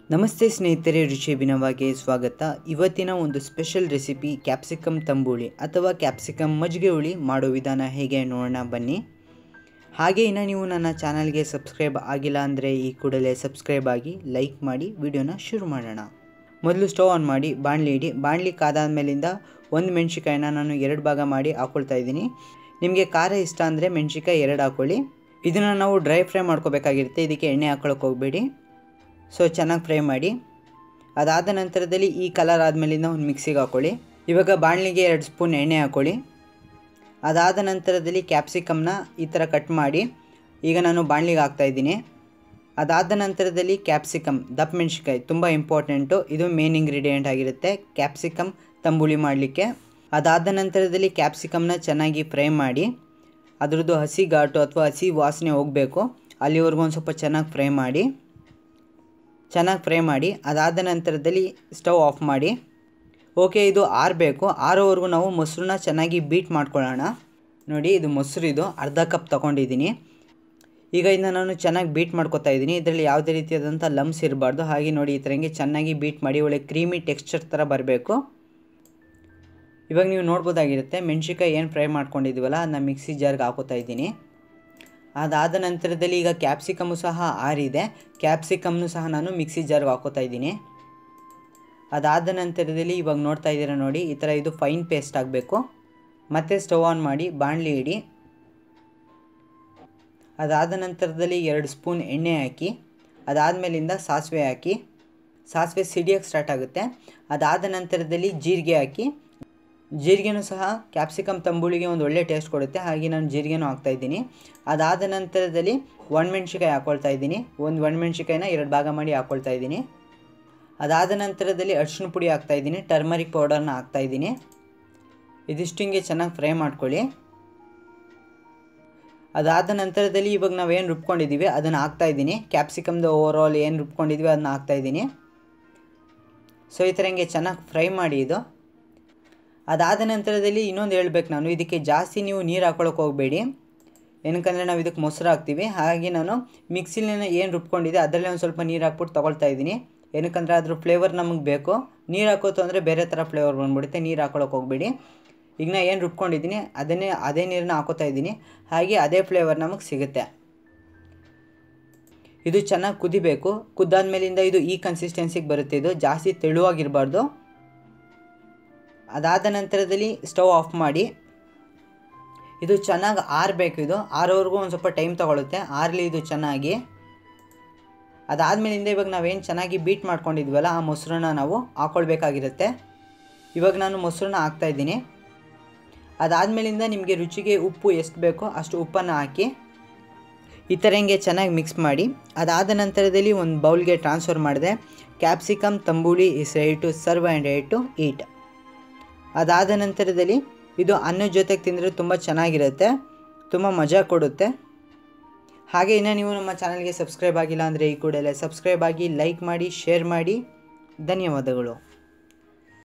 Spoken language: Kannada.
ನಮಸ್ತೆ ಸ್ನೇಹಿತರೆ ರುಚಿ ಅಭಿನವಗೆ ಸ್ವಾಗತ ಇವತ್ತಿನ ಒಂದು ಸ್ಪೆಷಲ್ ರೆಸಿಪಿ ಕ್ಯಾಪ್ಸಿಕಮ್ ತಂಬುಳಿ ಅಥವಾ ಕ್ಯಾಪ್ಸಿಕಮ್ ಮಜ್ಜಿಗೆ ಹುಳಿ ಮಾಡೋ ವಿಧಾನ ಹೇಗೆ ನೋಡೋಣ ಬನ್ನಿ ಹಾಗೆ ಇನ್ನು ನೀವು ನನ್ನ ಚಾನಲ್ಗೆ ಸಬ್ಸ್ಕ್ರೈಬ್ ಆಗಿಲ್ಲ ಅಂದರೆ ಈ ಕೂಡಲೇ ಸಬ್ಸ್ಕ್ರೈಬ್ ಆಗಿ ಲೈಕ್ ಮಾಡಿ ವಿಡಿಯೋನ ಶುರು ಮಾಡೋಣ ಮೊದಲು ಸ್ಟವ್ ಆನ್ ಮಾಡಿ ಬಾಣಲಿ ಇಡಿ ಬಾಣಲಿ ಕಾದಾದ ಮೇಲಿಂದ ಒಂದು ಮೆಣಸಿಕಾಯಿನ ನಾನು ಎರಡು ಭಾಗ ಮಾಡಿ ಹಾಕ್ಕೊಳ್ತಾ ಇದ್ದೀನಿ ನಿಮಗೆ ಖಾರ ಇಷ್ಟ ಅಂದರೆ ಮೆಣಸಿಕಾಯಿ ಎರಡು ಹಾಕ್ಕೊಳ್ಳಿ ಇದನ್ನು ನಾವು ಡ್ರೈ ಫ್ರೈ ಮಾಡ್ಕೋಬೇಕಾಗಿರುತ್ತೆ ಇದಕ್ಕೆ ಎಣ್ಣೆ ಹಾಕ್ಕೊಳಕ್ಕೆ ಹೋಗಬೇಡಿ ಸೊ ಚೆನ್ನಾಗಿ ಫ್ರೈ ಮಾಡಿ ಅದಾದ ನಂತರದಲ್ಲಿ ಈ ಕಲರ್ ಆದಮೇಲಿಂದ ಒಂದು ಮಿಕ್ಸಿಗೆ ಹಾಕ್ಕೊಳ್ಳಿ ಇವಾಗ ಬಾಣಲಿಗೆ ಎರಡು ಸ್ಪೂನ್ ಎಣ್ಣೆ ಹಾಕ್ಕೊಳ್ಳಿ ಅದಾದ ನಂತರದಲ್ಲಿ ಕ್ಯಾಪ್ಸಿಕಮ್ನ ಈ ಥರ ಕಟ್ ಮಾಡಿ ಈಗ ನಾನು ಬಾಣಲಿಗೆ ಹಾಕ್ತಾಯಿದ್ದೀನಿ ಅದಾದ ನಂತರದಲ್ಲಿ ಕ್ಯಾಪ್ಸಿಕಮ್ ದಪ್ಪ ಮೆಣಸಿಕಾಯಿ ತುಂಬ ಇಂಪಾರ್ಟೆಂಟು ಇದು ಮೇನ್ ಇಂಗ್ರೀಡಿಯೆಂಟ್ ಆಗಿರುತ್ತೆ ಕ್ಯಾಪ್ಸಿಕಮ್ ತಂಬುಳಿ ಮಾಡಲಿಕ್ಕೆ ಅದಾದ ನಂತರದಲ್ಲಿ ಕ್ಯಾಪ್ಸಿಕಮ್ನ ಚೆನ್ನಾಗಿ ಫ್ರೈ ಮಾಡಿ ಅದರದ್ದು ಹಸಿ ಘಾಟು ಅಥವಾ ಹಸಿ ವಾಸನೆ ಹೋಗಬೇಕು ಅಲ್ಲಿವರೆಗೂ ಒಂದು ಸ್ವಲ್ಪ ಚೆನ್ನಾಗಿ ಫ್ರೈ ಮಾಡಿ ಚೆನ್ನಾಗಿ ಫ್ರೈ ಮಾಡಿ ಅದಾದ ನಂತರದಲ್ಲಿ ಸ್ಟವ್ ಆಫ್ ಮಾಡಿ ಓಕೆ ಇದು ಆರಬೇಕು ಆರೋವರೆಗೂ ನಾವು ಮೊಸರನ್ನ ಚೆನ್ನಾಗಿ ಬೀಟ್ ಮಾಡ್ಕೊಳ್ಳೋಣ ನೋಡಿ ಇದು ಮೊಸರು ಇದು ಅರ್ಧ ಕಪ್ ತೊಗೊಂಡಿದ್ದೀನಿ ಈಗ ಇದನ್ನ ನಾನು ಚೆನ್ನಾಗಿ ಬೀಟ್ ಮಾಡ್ಕೊತಾ ಇದ್ದೀನಿ ಇದರಲ್ಲಿ ಯಾವುದೇ ರೀತಿಯಾದಂಥ ಲಮ್ಸ್ ಇರಬಾರ್ದು ಹಾಗೆ ನೋಡಿ ಈ ಥರಂಗೆ ಚೆನ್ನಾಗಿ ಬೀಟ್ ಮಾಡಿ ಒಳ್ಳೆ ಕ್ರೀಮಿ ಟೆಕ್ಸ್ಚರ್ ಥರ ಬರಬೇಕು ಇವಾಗ ನೀವು ನೋಡ್ಬೋದಾಗಿರುತ್ತೆ ಮೆಣಸಿಕಾಯಿ ಏನು ಫ್ರೈ ಮಾಡ್ಕೊಂಡಿದ್ದೀವಲ್ಲ ಅದನ್ನ ಮಿಕ್ಸಿ ಜಾರ್ಗೆ ಹಾಕೋತಾ ಇದ್ದೀನಿ ಅದಾದ ನಂತರದಲ್ಲಿ ಈಗ ಕ್ಯಾಪ್ಸಿಕಮ್ಮು ಸಹ ಆರಿದೆ ಕ್ಯಾಪ್ಸಿಕಮ್ನು ಸಹ ನಾನು ಮಿಕ್ಸಿ ಜಾರ್ಗೆ ಹಾಕೋತಾ ಇದ್ದೀನಿ ಅದಾದ ನಂತರದಲ್ಲಿ ಇವಾಗ ನೋಡ್ತಾ ಇದ್ದೀರಾ ನೋಡಿ ಈ ಥರ ಇದು ಫೈನ್ ಪೇಸ್ಟ್ ಆಗಬೇಕು ಮತ್ತೆ ಸ್ಟವ್ ಆನ್ ಮಾಡಿ ಬಾಣಲಿ ಇಡಿ ಅದಾದ ನಂತರದಲ್ಲಿ ಎರಡು ಸ್ಪೂನ್ ಎಣ್ಣೆ ಹಾಕಿ ಅದಾದಮೇಲಿಂದ ಸಾಸಿವೆ ಹಾಕಿ ಸಾಸಿವೆ ಸಿಡಿಯೋಕ್ಕೆ ಸ್ಟಾರ್ಟ್ ಆಗುತ್ತೆ ಅದಾದ ನಂತರದಲ್ಲಿ ಜೀರಿಗೆ ಹಾಕಿ ಜೀರಿಗೆನೂ ಸಹ ಕ್ಯಾಪ್ಸಿಕಮ್ ತಂಬುಳಿಗೆ ಒಂದು ಒಳ್ಳೆ ಟೇಸ್ಟ್ ಕೊಡುತ್ತೆ ಹಾಗೆ ನಾನು ಜೀರಿಗೆನೂ ಹಾಕ್ತಾಯಿದ್ದೀನಿ ಅದಾದ ನಂತರದಲ್ಲಿ ಒಣಮೆಣ್ಸಿಕಾಯಿ ಹಾಕ್ಕೊಳ್ತಾ ಇದ್ದೀನಿ ಒಂದು ಒಣಮೆಣ್ಸಿಕಾಯಿನ ಎರಡು ಭಾಗ ಮಾಡಿ ಹಾಕ್ಕೊಳ್ತಾ ಇದ್ದೀನಿ ಅದಾದ ನಂತರದಲ್ಲಿ ಅರಿಶಿನ ಪುಡಿ ಹಾಕ್ತಾಯಿದ್ದೀನಿ ಟರ್ಮರಿಕ್ ಪೌಡರ್ನ ಹಾಕ್ತಾಯಿದ್ದೀನಿ ಇದಿಷ್ಟು ಹಿಂಗೆ ಚೆನ್ನಾಗಿ ಫ್ರೈ ಮಾಡ್ಕೊಳ್ಳಿ ಅದಾದ ನಂತರದಲ್ಲಿ ಇವಾಗ ನಾವೇನು ರುಬ್ಕೊಂಡಿದ್ದೀವಿ ಅದನ್ನು ಹಾಕ್ತಾಯಿದ್ದೀನಿ ಕ್ಯಾಪ್ಸಿಕಮ್ದು ಓವರ್ ಆಲ್ ಏನು ರುಬ್ಕೊಂಡಿದ್ವಿ ಅದನ್ನ ಹಾಕ್ತಾಯಿದ್ದೀನಿ ಸೊ ಈ ಥರ ಹಿಂಗೆ ಚೆನ್ನಾಗಿ ಫ್ರೈ ಮಾಡಿ ಇದು ಅದಾದ ನಂತರದಲ್ಲಿ ಇನ್ನೊಂದು ಹೇಳ್ಬೇಕು ನಾನು ಇದಕ್ಕೆ ಜಾಸ್ತಿ ನೀವು ನೀರು ಹಾಕೊಳಕ್ಕೆ ಹೋಗಬೇಡಿ ಏನಕ್ಕಂದರೆ ನಾವು ಇದಕ್ಕೆ ಮೊಸರು ಹಾಕ್ತೀವಿ ಹಾಗಾಗಿ ನಾನು ಮಿಕ್ಸಿಲಿ ಏನು ರುಬ್ಕೊಂಡಿದ್ದೆ ಅದರಲ್ಲೇ ಒಂದು ಸ್ವಲ್ಪ ನೀರು ಹಾಕ್ಬಿಟ್ಟು ತೊಗೊಳ್ತಾ ಇದ್ದೀನಿ ಏನಕ್ಕಂದರೆ ಅದ್ರ ಫ್ಲೇವರ್ ನಮಗೆ ಬೇಕು ನೀರು ಹಾಕೋತು ಅಂದರೆ ಬೇರೆ ಥರ ಫ್ಲೇವರ್ ಬಂದ್ಬಿಡುತ್ತೆ ನೀರು ಹಾಕೊಳಕ್ಕೆ ಹೋಗಬೇಡಿ ಈಗ ನಾ ಏನು ರುಬ್ಕೊಂಡಿದ್ದೀನಿ ಅದನ್ನೇ ಅದೇ ನೀರನ್ನ ಹಾಕೋತಾ ಇದ್ದೀನಿ ಹಾಗೆ ಅದೇ ಫ್ಲೇವರ್ ನಮಗೆ ಸಿಗುತ್ತೆ ಇದು ಚೆನ್ನಾಗಿ ಕುದಿಬೇಕು ಕುದ್ದಾದ್ಮೇಲಿಂದ ಇದು ಈ ಕನ್ಸಿಸ್ಟೆನ್ಸಿಗೆ ಬರುತ್ತೆ ಇದು ಜಾಸ್ತಿ ತೆಳುವಾಗಿರಬಾರ್ದು ಅದಾದ ನಂತರದಲ್ಲಿ ಸ್ಟವ್ ಆಫ್ ಮಾಡಿ ಇದು ಚೆನ್ನಾಗಿ ಆರಬೇಕು ಇದು ಆರೋವರೆಗೂ ಒಂದು ಸ್ವಲ್ಪ ಟೈಮ್ ತೊಗೊಳುತ್ತೆ ಆರಲಿ ಇದು ಚೆನ್ನಾಗಿ ಅದಾದಮೇಲಿಂದ ಇವಾಗ ನಾವೇನು ಚೆನ್ನಾಗಿ ಬೀಟ್ ಮಾಡ್ಕೊಂಡಿದ್ವಲ್ಲ ಆ ಮೊಸರನ್ನ ನಾವು ಹಾಕ್ಕೊಳ್ಬೇಕಾಗಿರುತ್ತೆ ಇವಾಗ ನಾನು ಮೊಸರನ್ನ ಹಾಕ್ತಾಯಿದ್ದೀನಿ ಅದಾದಮೇಲಿಂದ ನಿಮಗೆ ರುಚಿಗೆ ಉಪ್ಪು ಎಷ್ಟು ಬೇಕೋ ಅಷ್ಟು ಉಪ್ಪನ್ನು ಹಾಕಿ ಈ ಥರ ಹಿಂಗೆ ಚೆನ್ನಾಗಿ ಮಿಕ್ಸ್ ಮಾಡಿ ಅದಾದ ನಂತರದಲ್ಲಿ ಒಂದು ಬೌಲ್ಗೆ ಟ್ರಾನ್ಸ್ಫರ್ ಮಾಡಿದೆ ಕ್ಯಾಪ್ಸಿಕಮ್ ತಂಬುಳಿ is ready to serve and ready to eat ಅದಾದ ನಂತರದಲ್ಲಿ ಇದು ಅನ್ನದ ಜೊತೆಗೆ ತಿಂದರೆ ತುಂಬ ಚೆನ್ನಾಗಿರುತ್ತೆ ತುಂಬ ಮಜಾ ಕೊಡುತ್ತೆ ಹಾಗೆ ಇನ್ನು ನೀವು ನಮ್ಮ ಚಾನಲ್ಗೆ ಸಬ್ಸ್ಕ್ರೈಬ್ ಆಗಿಲ್ಲ ಅಂದರೆ ಈ ಕೂಡಲೇ ಸಬ್ಸ್ಕ್ರೈಬ್ ಆಗಿ ಲೈಕ್ ಮಾಡಿ ಶೇರ್ ಮಾಡಿ ಧನ್ಯವಾದಗಳು